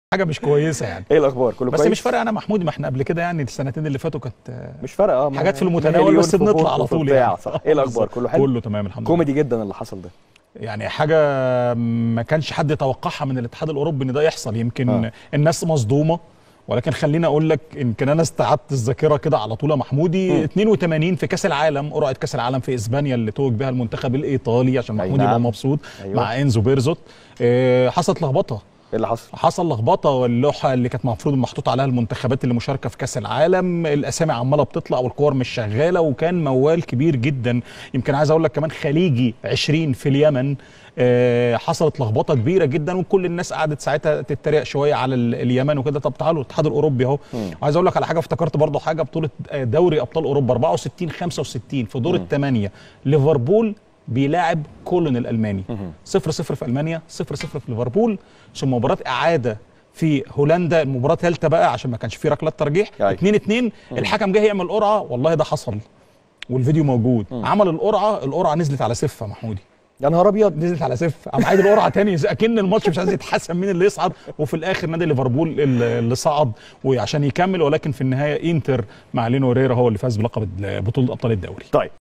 حاجه مش كويسه يعني ايه الاخبار كله بس كويس مش فارقه انا محمود ما احنا قبل كده يعني السنتين اللي فاتوا كانت مش فارقه اه ما- حاجات في المتناول مليون بس في بنطلع فوق على وفي طول بتاع، يعني صح ايه الاخبار كله حلو كله تمام الحمد لله كوميدي جدا اللي حصل ده يعني حاجه ما كانش حد يتوقعها من الاتحاد الاوروبي ان ده يحصل يمكن آه. آه. الناس مصدومه ولكن خليني اقول لك يمكن انا استعدت الذاكره كده على طول يا محمودي مم. 82 في كاس العالم قرعه كاس العالم في اسبانيا اللي توج بها المنتخب الايطالي عشان أي محمود نعم. يبقى مبسوط أيوة. مع انزو بيرزوت آه، حصلت لخبطه ايه اللي حصل حصل لخبطه واللوحه اللي كانت المفروض محطوط عليها المنتخبات اللي مشاركه في كاس العالم الاسامي عماله بتطلع والكور مش شغاله وكان موال كبير جدا يمكن عايز اقول لك كمان خليجي 20 في اليمن آه، حصلت لخبطه كبيره جدا وكل الناس قعدت ساعتها تتريق شويه على ال- اليمن وكده طب تعالوا الاتحاد الاوروبي اهو مم. عايز اقول لك على حاجه افتكرت برضه حاجه بطوله آه، دوري ابطال اوروبا 64 65 في دور الثمانيه ليفربول بيلاعب كولون الالماني مهم. 0 0 في المانيا 0 0 في ليفربول ثم مباراه اعاده في هولندا المباراه ثالثه بقى عشان ما كانش في ركلات ترجيح أيوة. 2 2 الحكم جه يعمل قرعه والله ده حصل والفيديو موجود عمل القرعه القرعه نزلت على صفه محمودي يا نهار ابيض نزلت على صفر قام عايد القرعه تاني زي- اكن الماتش مش عايز يتحسم مين اللي يصعد وفي الاخر نادي ليفربول اللي اللي صعد وعشان يكمل ولكن في النهايه انتر مع لينو ريرا هو اللي فاز بلقب بطوله ابطال الدوري طيب